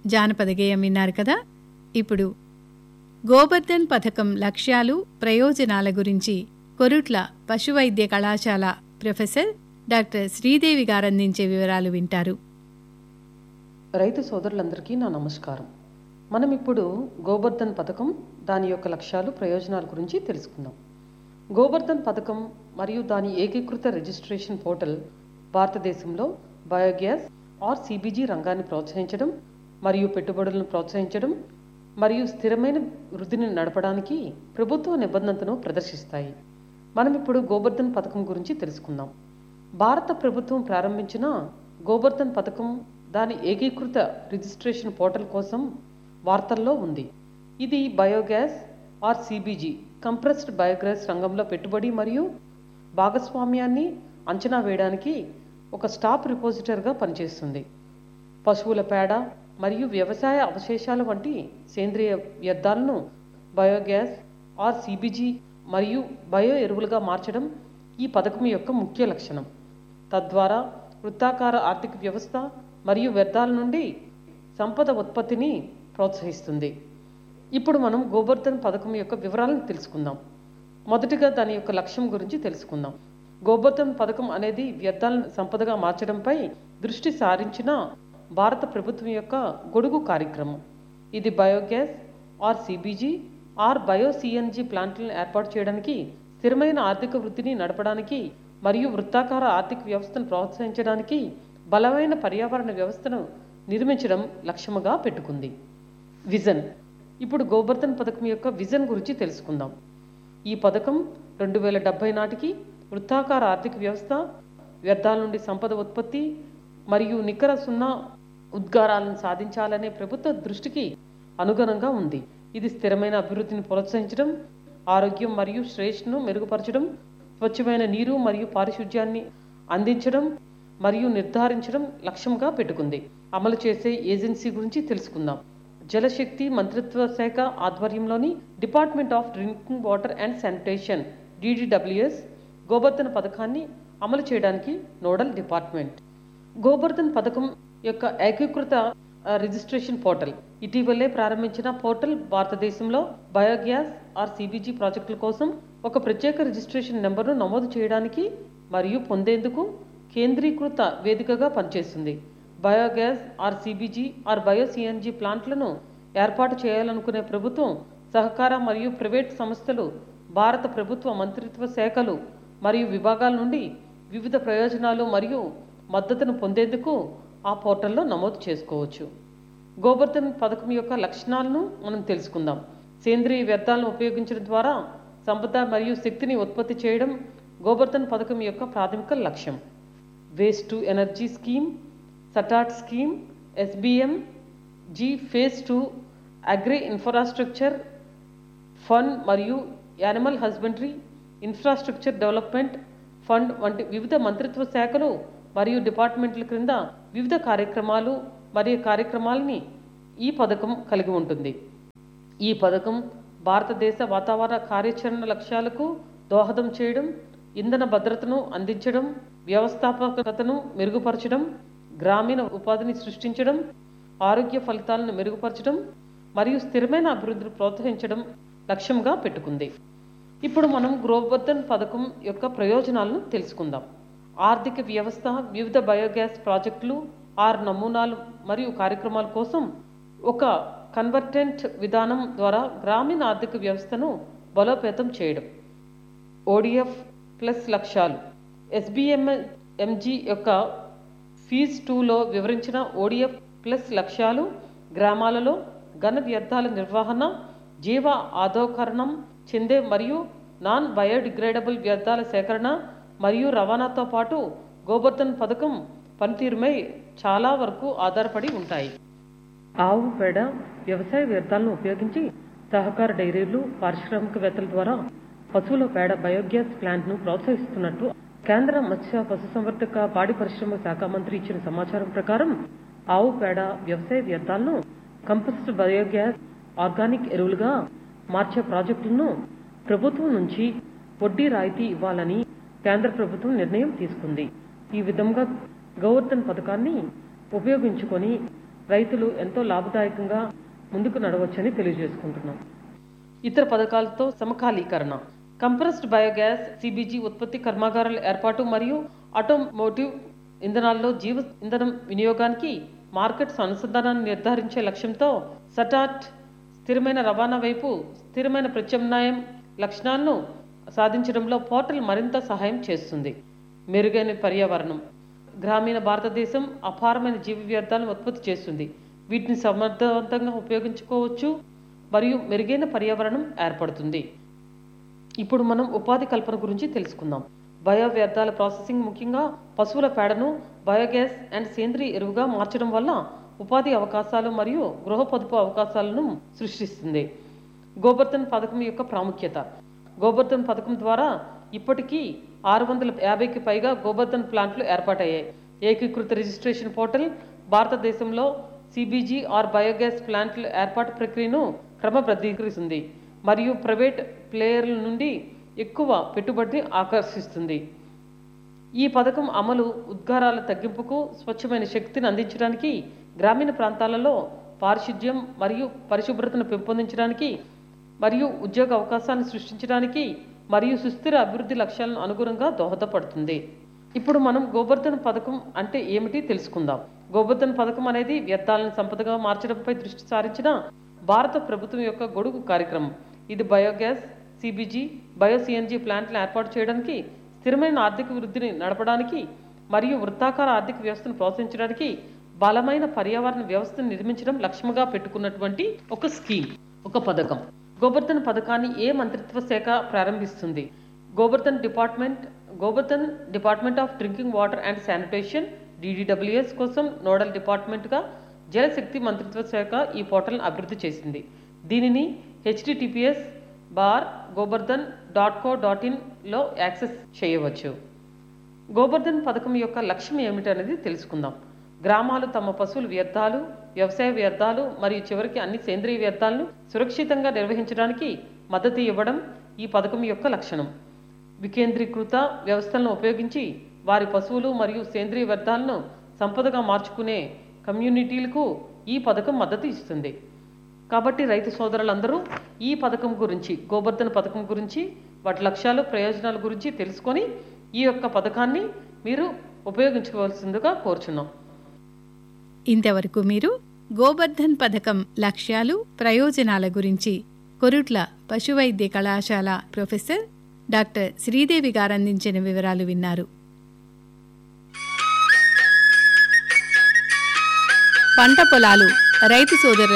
జానపద గేయం విన్నారు కదా ఇప్పుడు గోబర్ధన్ పథకం లక్ష్యాలు ప్రయోజనాల గురించి కొరుట్ల పశువైద్య కళాశాల ప్రొఫెసర్ డాక్టర్ శ్రీదేవి గారందించే వివరాలు వింటారు రైతు సోదరులందరికీ నా నమస్కారం మనం ఇప్పుడు గోబర్ధన్ పథకం దాని యొక్క లక్ష్యాలు ప్రయోజనాల గురించి తెలుసుకుందాం గోబర్ధన్ పథకం మరియు దాని ఏకీకృత రిజిస్ట్రేషన్ పోర్టల్ భారతదేశంలో బయోగ్యాస్ ఆర్ సిబిజీ రంగాన్ని ప్రోత్సహించడం మరియు పెట్టుబడులను ప్రోత్సహించడం మరియు స్థిరమైన వృద్ధిని నడపడానికి ప్రభుత్వ నిబంధనను ప్రదర్శిస్తాయి మనం ఇప్పుడు గోబర్ధన్ పథకం గురించి తెలుసుకుందాం భారత ప్రభుత్వం ప్రారంభించిన గోబర్ధన్ పథకం దాని ఏకీకృత రిజిస్ట్రేషన్ పోర్టల్ కోసం వార్తల్లో ఉంది ఇది biogas or C B G compressed biogas రంగంలో పెట్టుబడి మరియు భాగస్వామ్యాన్ని అంచనా వేయడానికి ఒక స్టాప్ రిపోజిటర్గా పనిచేస్తుంది పశువుల పేడ మరియు వ్యవసాయ అవశేషాల వంటి సేంద్రియ వ్యర్థాలను బయోగ్యాస్ ఆర్ సిబిజీ మరియు బయో ఎరువులుగా మార్చడం ఈ పథకం యొక్క ముఖ్య లక్షణం తద్వారా వృత్తాకార ఆర్థిక వ్యవస్థ మరియు వ్యర్థాల నుండి సంపద ఉత్పత్తిని ప్రోత్సహిస్తుంది ఇప్పుడు మనం గోబర్ధన్ పథకం యొక్క వివరాలను తెలుసుకుందాం మొదటిగా దాని యొక్క లక్ష్యం గురించి తెలుసుకుందాం గోబర్ధన్ పథకం అనేది వ్యర్థాలను సంపదగా మార్చడంపై దృష్టి సారించిన భారత ప్రభుత్వం యొక్క గొడుగు కార్యక్రమం ఇది biogas or C B G or bio C N G ప్లాంట్లను ఏర్పాటు చేయడానికి స్థిరమైన ఆర్థిక వృద్ధిని నడపడానికి మరియు వృత్తాకార ఆర్థిక వ్యవస్థను ప్రోత్సహించడానికి బలమైన పర్యావరణ వ్యవస్థను నిర్మించడం లక్ష్యముగా పెట్టుకుంది విజన్ ఇప్పుడు గోబర్ధన్ పథకం యొక్క విజన్ గురించి తెలుసుకుందాం ఈ పథకం రెండు వేల డెబ్బై నాటికి వృత్తాకార ఆర్థిక వ్యవస్థ వ్యర్థాల నుండి సంపద ఉత్పత్తి మరియు నికర సున్నా ఉద్గారాలను సాధించాలనే ప్రభుత్వ దృష్టికి అనుగుణంగా ఉంది ఇది స్థిరమైన అభివృద్ధిని ప్రోత్సహించడం ఆరోగ్యం మరియు శ్రేష్ఠను మెరుగుపరచడం స్వచ్ఛమైన నీరు మరియు పారిశుధ్యాన్ని అందించడం మరియు నిర్ధారించడం లక్ష్యంగా పెట్టుకుంది అమలు చేసే ఏజెన్సీ గురించి తెలుసుకుందాం జలశక్తి మంత్రిత్వ శాఖ ఆధ్వర్యంలోని department of drinking water and sanitation D D W S Gobardhan పథకాన్ని అమలు చేయడానికి నోడల్ డిపార్ట్మెంట్ గోబర్ధన్ పథకం యొక్క ఏకీకృత ఆ, రిజిస్ట్రేషన్ పోర్టల్ ఇటీవలే ప్రారంభించిన పోర్టల్ భారతదేశంలో బయోగ్యాస్ ఆర్ సిబిజీ ప్రాజెక్టుల కోసం ఒక ప్రత్యేక రిజిస్ట్రేషన్ నెంబర్ను నమోదు చేయడానికి మరియు పొందేందుకు కేంద్రీకృత వేదికగా పనిచేస్తుంది biogas or C B G or bio C N G ప్లాంట్లను ఏర్పాటు చేయాలనుకునే ప్రభుత్వం సహకార మరియు ప్రైవేట్ సంస్థలు భారత ప్రభుత్వ మంత్రిత్వ శాఖలు మరియు విభాగాల నుండి వివిధ ప్రయోజనాలు మరియు మద్దతును పొందేందుకు ఆ పోర్టల్లో నమోదు చేసుకోవచ్చు గోబర్ధన్ పథకం యొక్క లక్షణాలను మనం తెలుసుకుందాం సేంద్రియ వ్యర్థాలను ఉపయోగించడం ద్వారా సంపద మరియు శక్తిని ఉత్పత్తి చేయడం గోబర్ధన్ పథకం యొక్క ప్రాథమిక లక్ష్యం waste to energy scheme SATAT scheme S B M G phase two agri infrastructure fund మరియు animal husbandry infrastructure development fund వంటి వివిధ మంత్రిత్వ శాఖలు మరియు డిపార్ట్మెంట్ల క్రింద వివిధ కార్యక్రమాలు మరియు కార్యక్రమాలని ఈ పథకం కలిగి ఉంటుంది ఈ పథకం భారతదేశ వాతావరణ కార్యాచరణ లక్ష్యాలకు దోహదం చేయడం ఇంధన భద్రతను అందించడం వ్యవస్థాపకతను మెరుగుపరచడం గ్రామీణ ఉపాధిని సృష్టించడం ఆరోగ్య ఫలితాలను మెరుగుపరచడం మరియు స్థిరమైన అభివృద్ధిని ప్రోత్సహించడం లక్ష్యంగా పెట్టుకుంది ఇప్పుడు మనం గోబర్ధన్ పథకం యొక్క ప్రయోజనాలను తెలుసుకుందాం ఆర్థిక వ్యవస్థ వివిధ బయోగ్యాస్ ప్రాజెక్టులు ఆరు నమూనాలు మరియు కార్యక్రమాల కోసం ఒక కన్వర్టెంట్ విధానం ద్వారా గ్రామీణ ఆర్థిక వ్యవస్థను బలోపేతం చేయడం ఓడిఎఫ్ ప్లస్ లక్ష్యాలు ఎస్బిఎం ఎంజీ యొక్క ఫీజ్ టూలో వివరించిన ఓడిఎఫ్ ప్లస్ లక్ష్యాలు గ్రామాలలో ఘన వ్యర్థాల నిర్వహణ జీవ ఆధోకరణం చెందే మరియు నాన్ బయోడిగ్రేడబుల్ వ్యర్థాల సేకరణ మరియు రవాణాతో పాటు గోబర్ధన్ పథకం పనితీరుపై చాలా వరకు ఆధారపడి ఉంటాయి ఆవు పేడ వ్యవసాయ వ్యర్థాలను ఉపయోగించి సహకార డైరీలు పారిశ్రామికవేత్తల ద్వారా పశువుల పేడ బయోగ్యాస్ ప్లాంట్ను ప్రోత్సహిస్తున్నట్టు కేంద్ర మత్స్య పశుసంవర్ధక పాడి పరిశ్రమ శాఖ మంత్రి ఇచ్చిన సమాచారం ప్రకారం ఆవు పేడ వ్యవసాయ వ్యర్థాలను కంపోస్ట్ బయోగ్యాస్ ఆర్గానిక్ ఎరువులుగా మార్చే ప్రాజెక్టులను ప్రభుత్వం నుంచి వడ్డీ రాయితీ ఇవ్వాలని కేంద్ర ప్రభుత్వం నిర్ణయం తీసుకుంది ఈ విధంగా గోవర్ధన్ పథకాన్ని ఉపయోగించుకొని రైతులు ఎంతో లాభదాయకంగా ముందుకు నడవచ్చని తెలియజేసుకుంటున్నాం ఇతర పథకాలతో సమకాలీకరణ కంప్రెస్డ్ బయోగ్యాస్ సిబిజీ ఉత్పత్తి కర్మాగారాల ఏర్పాటు మరియు ఆటోమోటివ్ ఇంధనాల్లో జీవ ఇంధనం వినియోగానికి మార్కెట్స్ అనుసంధానాన్ని నిర్ధారించే లక్ష్యంతో సటాట్ స్థిరమైన రవాణా వైపు స్థిరమైన ప్రత్యామ్నాయం లక్షణాలను సాధించడంలో పోర్టల్ మరింత సహాయం చేస్తుంది మెరుగైన పర్యావరణం గ్రామీణ భారతదేశం అపారమైన జీవ వ్యర్థాలను ఉత్పత్తి చేస్తుంది వీటిని సమర్థవంతంగా ఉపయోగించుకోవచ్చు మరియు మెరుగైన పర్యావరణం ఏర్పడుతుంది ఇప్పుడు మనం ఉపాధి కల్పన గురించి తెలుసుకుందాం బయో వ్యర్థాల ప్రాసెసింగ్ ముఖ్యంగా పశువుల పేడను బయోగ్యాస్ అండ్ సేంద్రియ ఎరువుగా మార్చడం వల్ల ఉపాధి అవకాశాలు మరియు గృహ పొదుపు అవకాశాలను సృష్టిస్తుంది గోబర్ధన్ పథకం యొక్క ప్రాముఖ్యత గోబర్ధన్ పథకం ద్వారా ఇప్పటికీ ఆరు వందల యాభైకి పైగా గోబర్ధన్ ప్లాంట్లు ఏర్పాటయ్యాయి ఏకీకృత రిజిస్ట్రేషన్ పోర్టల్ భారతదేశంలో సిబిజీ ఆర్ బయోగ్యాస్ ప్లాంట్ల ఏర్పాటు ప్రక్రియను క్రమబద్ధీకరిస్తుంది మరియు ప్రైవేట్ ప్లేయర్ల నుండి ఎక్కువ పెట్టుబడిని ఆకర్షిస్తుంది ఈ పథకం అమలు ఉద్గారాల తగ్గింపుకు స్వచ్ఛమైన శక్తిని అందించడానికి గ్రామీణ ప్రాంతాలలో పారిశుద్ధ్యం మరియు పరిశుభ్రతను పెంపొందించడానికి మరియు ఉద్యోగ అవకాశాలను సృష్టించడానికి మరియు సుస్థిర అభివృద్ధి లక్ష్యాలను అనుగుణంగా దోహదపడుతుంది ఇప్పుడు మనం గోబర్ధన్ పథకం అంటే ఏమిటి తెలుసుకుందాం గోబర్ధన్ పథకం అనేది వ్యర్థాలను సంపదగా మార్చడంపై దృష్టి సారించిన భారత ప్రభుత్వం యొక్క గొడుగు కార్యక్రమం ఇది బయోగ్యాస్ సిబిజీ బయో సిఎన్జీ ప్లాంట్లను ఏర్పాటు చేయడానికి స్థిరమైన ఆర్థిక వృద్ధిని నడపడానికి మరియు వృత్తాకార ఆర్థిక వ్యవస్థను ప్రోత్సహించడానికి బలమైన పర్యావరణ వ్యవస్థను నిర్మించడం లక్ష్యంగా పెట్టుకున్నటువంటి ఒక స్కీమ్ ఒక పథకం గోబర్ధన్ పథకాన్ని ఏ మంత్రిత్వ శాఖ ప్రారంభిస్తుంది Gobardhan department Gobardhan department of drinking water and sanitation D D W S కోసం నోడల్ డిపార్ట్మెంట్గా జలశక్తి మంత్రిత్వ శాఖ ఈ పోర్టల్ను అభివృద్ధి చేసింది దీనిని H T T P S bar Gobardhan dot co dot ఇన్లో యాక్సెస్ చేయవచ్చు గోబర్ధన్ పథకం యొక్క లక్ష్యం ఏమిటనేది తెలుసుకుందాం గ్రామాలు తమ పశువుల వ్యర్థాలు వ్యవసాయ వ్యర్థాలు మరియు చివరికి అన్ని సేంద్రియ వ్యర్థాలను సురక్షితంగా నిర్వహించడానికి మద్దతు ఇవ్వడం ఈ పథకం యొక్క లక్షణం వికేంద్రీకృత వ్యవస్థలను ఉపయోగించి వారి పశువులు మరియు సేంద్రియ వ్యర్థాలను సంపదగా మార్చుకునే కమ్యూనిటీలకు ఈ పథకం మద్దతు ఇస్తుంది కాబట్టి రైతు సోదరులందరూ ఈ పథకం గురించి గోబర్ధన్ పథకం గురించి వాటి లక్ష్యాలు ప్రయోజనాల గురించి తెలుసుకొని ఈ యొక్క పథకాన్ని మీరు ఉపయోగించుకోవాల్సిందిగా కోరుచున్నాం ఇంతవరకు మీరు గోబర్ధన్ పథకం లక్ష్యాలు ప్రయోజనాల గురించి కొరుట్ల పశువైద్య కళాశాల ప్రొఫెసర్ డాక్టర్ శ్రీదేవి గారు అందించిన వివరాలు విన్నారు పంట పొలాలు రైతు సోదరు